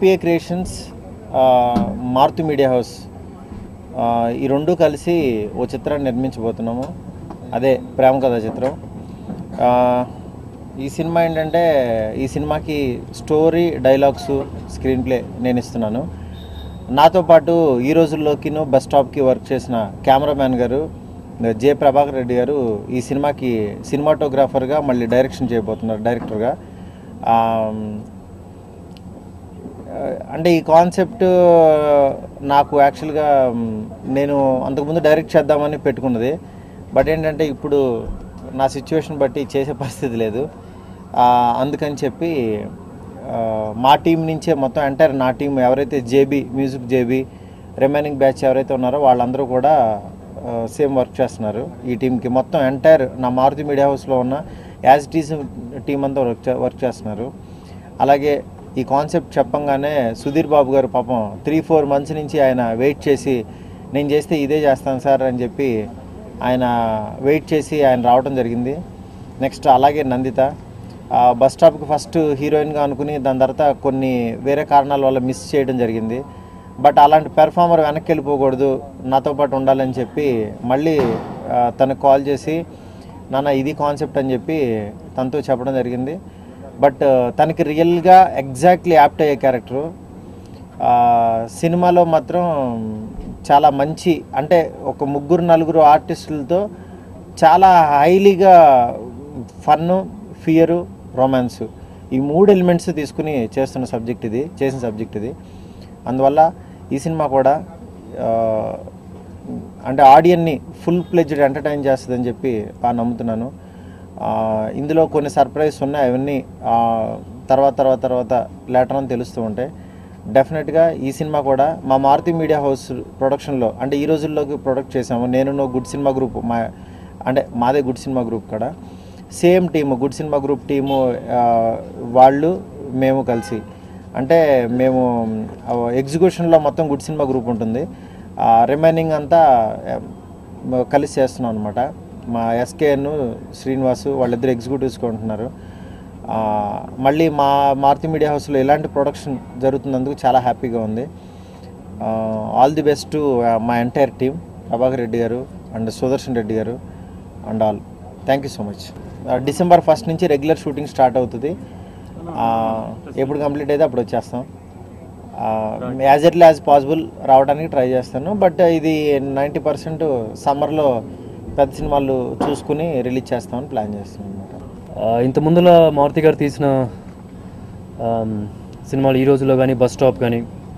RPA creations Maruthi media house ఆ, ఈ రెండు కలిసి ఓ చిత్రాన్ని నిర్మించబోతున్నాము అదే ప్రేమ కథా చిత్రం ఆ, ఈ సినిమా ఏంటంటే ఈ సినిమాకి స్టోరీ డైలాగ్స్ స్క్రీన్ ప్లే నేను ఇస్తున్నాను నాతో పాటు ఈ రోజుల్లోకిను బస్ స్టాప్కి వర్క్ చేసిన కెమెరామ్యాన్ గారు జే ప్రభాకర్ రెడ్డి గారు ఈ సినిమాకి సినిమాటోగ్రాఫర్గా మళ్ళీ డైరెక్షన్ చేయబోతున్నారు డైరెక్టర్గా ఆ, అంటే ఈ కాన్సెప్ట్ నాకు యాక్చువల్గా మ్, నేను అంతకుముందు డైరెక్ట్ చేద్దామని పెట్టుకున్నది బట్ ఏంటంటే ఇప్పుడు నా సిచ్యువేషన్ బట్టి చేసే పరిస్థితి లేదు ఆ, అందుకని చెప్పి ఆ, మా టీం నుంచే మొత్తం ఎంటైర్ నా టీం ఎవరైతే JB music JB remaining batch ఎవరైతే ఉన్నారో వాళ్ళందరూ కూడా సేమ్ వర్క్ చేస్తున్నారు ఈ టీంకి మొత్తం ఎంటైర్ నా మారుతి మీడియా హౌస్లో ఉన్న యాజ్ టీస్ టీం అంతా వర్క్ చే- వర్క్ చేస్తున్నారు అలాగే ఈ కాన్సెప్ట్ చెప్పంగానే సుధీర్ బాబు గారు పాపం త్రీ ఫోర్ మంత్స్ నుంచి ఆయన వెయిట్ చేసి నేను చేస్తే ఇదే చేస్తాను సార్ అని చెప్పి ఆయన వెయిట్ చేసి ఆయన రావడం జరిగింది నెక్స్ట్ అలాగే నందిత ఆ, బస్ స్టాప్కి ఫస్ట్ హీరోయిన్గా అనుకుని దాని తర్వాత కొన్ని వేరే కారణాల వల్ల మిస్ చేయడం జరిగింది బట్ అలాంటి పెర్ఫార్మర్ వెనక్కి వెళ్ళిపోకూడదు నాతో పాటు ఉండాలని చెప్పి మళ్ళీ ఆ, తనకు కాల్ చేసి నాన్న ఇది కాన్సెప్ట్ అని చెప్పి తనతో చెప్పడం జరిగింది బట్ తనకి రియల్గా ఎగ్జాక్ట్లీ యాప్ట్ అయ్యే క్యారెక్టరు సినిమాలో మాత్రం చాలా మంచి అంటే ఒక ముగ్గురు నలుగురు ఆర్టిస్టులతో చాలా హైలీగా ఫన్ ఫియరు రొమాన్స్ ఈ మూడు ఎలిమెంట్స్ తీసుకుని చేస్తున్న సబ్జెక్ట్ ఇది చేసిన సబ్జెక్ట్ ఇది అందువల్ల ఈ సినిమా కూడా ఆ, అంటే ఆడియన్ని ఫుల్ ప్లెజ్డ్ ఎంటర్టైన్ చేస్తుందని చెప్పి బాగా నమ్ముతున్నాను ఆ, ఇందులో కొన్ని సర్ప్రైజ్ ఉన్నాయి అవన్నీ ఆ, తర్వాత తర్వాత తర్వాత లేటర్ అని తెలుస్తూ ఉంటాయి డెఫినెట్గా ఈ సినిమా కూడా మా మారుతి మీడియా హౌస్ ప్రొడక్షన్లో అంటే ఈ రోజుల్లోకి ప్రొడక్ట్ చేసాము నేను గుడ్ సినిమా గ్రూప్ మా అంటే మాదే గుడ్ సినిమా గ్రూప్ కూడా same team good cinema group team ఆ, వాళ్ళు మేము కలిసి అంటే మేము ఎగ్జిక్యూషన్లో మొత్తం గుడ్ సినిమా గ్రూప్ ఉంటుంది రిమైనింగ్ అంతా ఆ, మ- కలిసి చేస్తున్నాం అనమాట మా ఎస్కేఎన్ శ్రీనివాసు వాళ్ళిద్దరు ఎగ్జిక్యూటివ్స్గా ఉంటున్నారు ఆ, మళ్ళీ మా మారుతి మీడియా హౌస్లో ఇలాంటి ప్రొడక్షన్ జరుగుతున్నందుకు చాలా హ్యాపీగా ఉంది ఆల్ ది బెస్ట్ టు మా ఎంటైర్ టీమ్ ప్రభాకర్ రెడ్డి గారు అండ్ సుదర్శన్ రెడ్డి గారు and all thank you so much December first నుంచి రెగ్యులర్ షూటింగ్ స్టార్ట్ అవుతుంది ఆ, ఎప్పుడు కంప్లీట్ అయితే అప్పుడు వచ్చేస్తాం యాజ్ ఎర్లీ యాజ్ పాసిబుల్ రావడానికి ట్రై చేస్తాను బట్ ఇది నైంటీ పర్సెంట్ సమ్మర్లో పెద్ద సినిమాలు చూసుకుని రిలీజ్ చేస్తామని ప్లాన్ చేస్తాం అనమాట ఆ, ఇంత ముందుల మారుతి గారు తీసిన ఆమ్, సినిమాలు ఈ రోజుల్లో కానీ బస్ స్టాప్ కానీ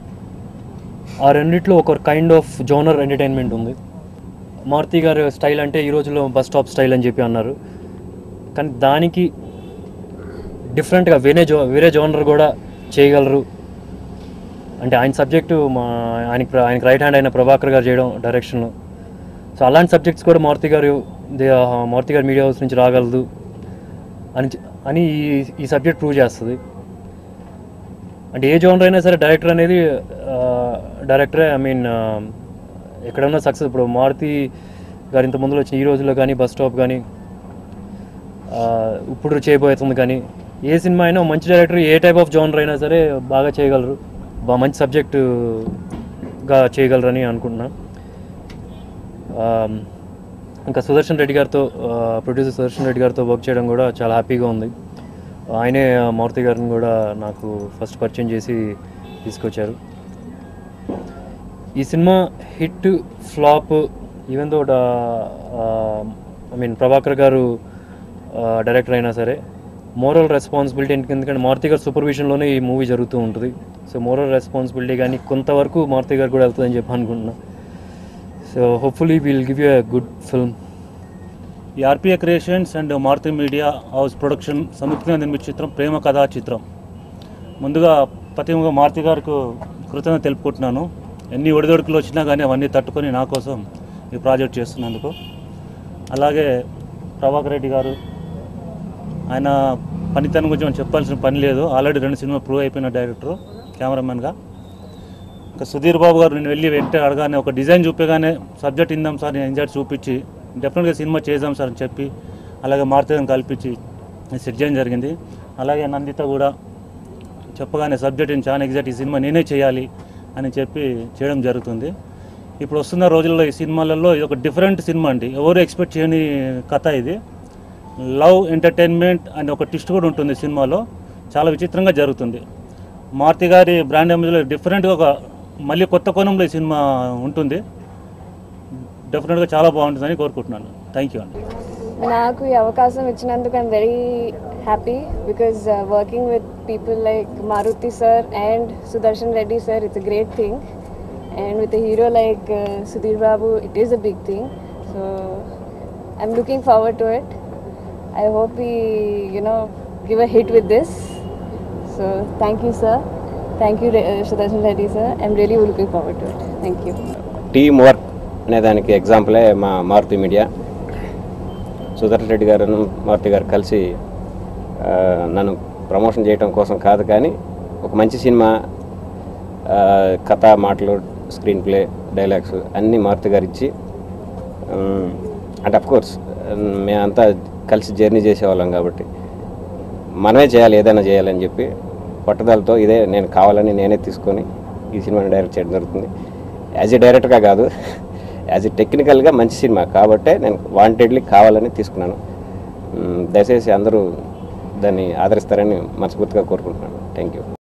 ఆ రెండిట్లో ఒక కైండ్ ఆఫ్ జోనర్ ఎంటర్టైన్మెంట్ ఉంది మారుతి గారి స్టైల్ అంటే ఈ రోజుల్లో బస్ స్టాప్ స్టైల్ అని చెప్పి అన్నారు కానీ దానికి డిఫరెంట్గా వేరే జో వేరే జోనర్ కూడా చేయగలరు అంటే ఆయన సబ్జెక్టు మా ఆయనకి ప్ర- ఆయనకి రైట్ హ్యాండ్ అయిన ప్రభాకర్ గారు చేయడం డైరెక్షన్లో సో అలాంటి సబ్జెక్ట్స్ కూడా మారుతి గారు దే- మారుతి గారి మీడియా హౌస్ నుంచి రాగలదు అని చె- అని ఈ ఈ సబ్జెక్ట్ ప్రూవ్ చేస్తుంది అంటే ఏ జోనర్ అయినా సరే డైరెక్టర్ అనేది డైరెక్టరే ఐ మీన్ ఎక్కడన్నా సక్సెస్ ఇప్పుడు మారుతి గారి ఇంత ముందులో వచ్చిన ఈ రోజుల్లో కానీ బస్ స్టాప్ కానీ ఆ, ఇప్పుడు చేయబోతుంది కానీ ఏ సినిమా అయినా మంచి డైరెక్టర్ ఏ టైప్ ఆఫ్ జోనర్ అయినా సరే బాగా చేయగలరు బాగా మంచి సబ్జెక్టుగా చేయగలరని అనుకుంటున్నా ఆ, ఇంకా సుదర్శన్ రెడ్డి గారితో ప్రొడ్యూసర్ సుదర్శన్ రెడ్డి గారితో వర్క్ చేయడం కూడా చాలా హ్యాపీగా ఉంది ఆయనే ఆ, మారుతి గారిని కూడా నాకు ఫస్ట్ పరిచయం చేసి తీసుకొచ్చారు ఈ cinema hit flop even though I mean Prabhakar గారు డైరెక్టర్ అయినా సరే మోరల్ రెస్పాన్సిబిలిటీ ఎందుకంటే మారుతి గారి సూపర్విజన్లోనే ఈ మూవీ జరుగుతూ ఉంటుంది సో మోరల్ రెస్పాన్సిబిలిటీ కానీ కొంతవరకు మారుతి గారు కూడా వెళ్తుందని చెప్పి అనుకుంటున్నా so hopefully will give you a good film ఈ RPA creations and Maruthi media house production సంయుక్తంగా నిర్మించిన చిత్రం ప్రేమ కథా చిత్రం ముందుగా ప్రతిముగా మారుతి గారికి కృతజ్ఞత తెలుపుకుంటున్నాను ఎన్ని ఒడిదొడుకులు వచ్చినా కానీ అవన్నీ తట్టుకొని నా కోసం ఈ ప్రాజెక్ట్ చేస్తున్నందుకు అలాగే ప్రభాకర్ రెడ్డి గారు ఆయన పనితనం గురించి మనం చెప్పాల్సిన పని లేదు ఆల్రెడీ రెండు సినిమా ప్రూవ్ అయిపోయిన డైరెక్టర్ కెమెరామెన్గా ఇంకా సుధీర్ బాబు గారు నేను వెళ్ళి వెంటనే అడగానే ఒక డిజైన్ చూపగానే సబ్జెక్ట్ ఇందాం సార్ నేను ఎంజాయ్ చూపించి డెఫినెట్గా సినిమా చేద్దాం సార్ అని చెప్పి అలాగే మార్తేదని కల్పించి సెట్ చేయడం జరిగింది అలాగే నందిత కూడా చెప్పగానే సబ్జెక్ట్ నేను చాలా ఎగ్జాక్ట్ ఈ సినిమా నేనే చేయాలి అని చెప్పి చేయడం జరుగుతుంది ఇప్పుడు వస్తున్న రోజుల్లో ఈ సినిమాలలో ఇది ఒక డిఫరెంట్ సినిమా అండి ఎవరు ఎక్స్పెక్ట్ చేయని కథ ఇది లవ్ ఎంటర్టైన్మెంట్ అనే ఒక ట్విస్ట్ కూడా ఉంటుంది సినిమాలో చాలా విచిత్రంగా జరుగుతుంది మారుతి గారి బ్రాండ్ ఇమేజ్లో డిఫరెంట్గా ఒక మళ్ళీ కొత్త కోణంలో ఈ సినిమా ఉంటుంది డెఫినెట్గా చాలా బాగుంటుందని కోరుకుంటున్నాను థ్యాంక్ యూ అండి నాకు ఈ అవకాశం ఇచ్చినందుకు I'm very happy because working with people like Maruthi sir and Sudarshan Reddy sir it's a great thing and with hero like Sudheer Babu it is a big thing so I'm looking forward to it I hope he you know give a hit with this so thank you sir thank you Sudarshan Reddy sir I'm really looking forward to it thank you team work అనే దానికి ఎగ్జాంపులే మా Maruti media Sudarshan Reddy గారు మారుతి గారు కలిసి ఆ, నన్ను promotion చేయడం కోసం కాదు కానీ ఒక మంచి సినిమా ఆ, కథ మాటలు స్క్రీన్ ప్లే డైలాగ్స్ అన్నీ మారుతి గారు ఇచ్చి ఉమ్, అంటే అఫ్ కోర్స్ మేమంతా కలిసి జర్నీ చేసేవాళ్ళం కాబట్టి మనమే చేయాలి ఏదైనా చేయాలని చెప్పి పట్టుదలతో ఇదే నేను కావాలని నేనే తీసుకొని ఈ సినిమాని డైరెక్ట్ చేయడం జరుగుతుంది యాజ్ ఏ డైరెక్టర్గా కాదు యాజ్ ఏ టెక్నికల్గా మంచి సినిమా కాబట్టే నేను వాంటెడ్లీ కావాలని తీసుకున్నాను మ్, దయచేసి అందరూ దాన్ని ఆదరిస్తారని మనస్ఫూర్తిగా కోరుకుంటున్నాను థ్యాంక్ యూ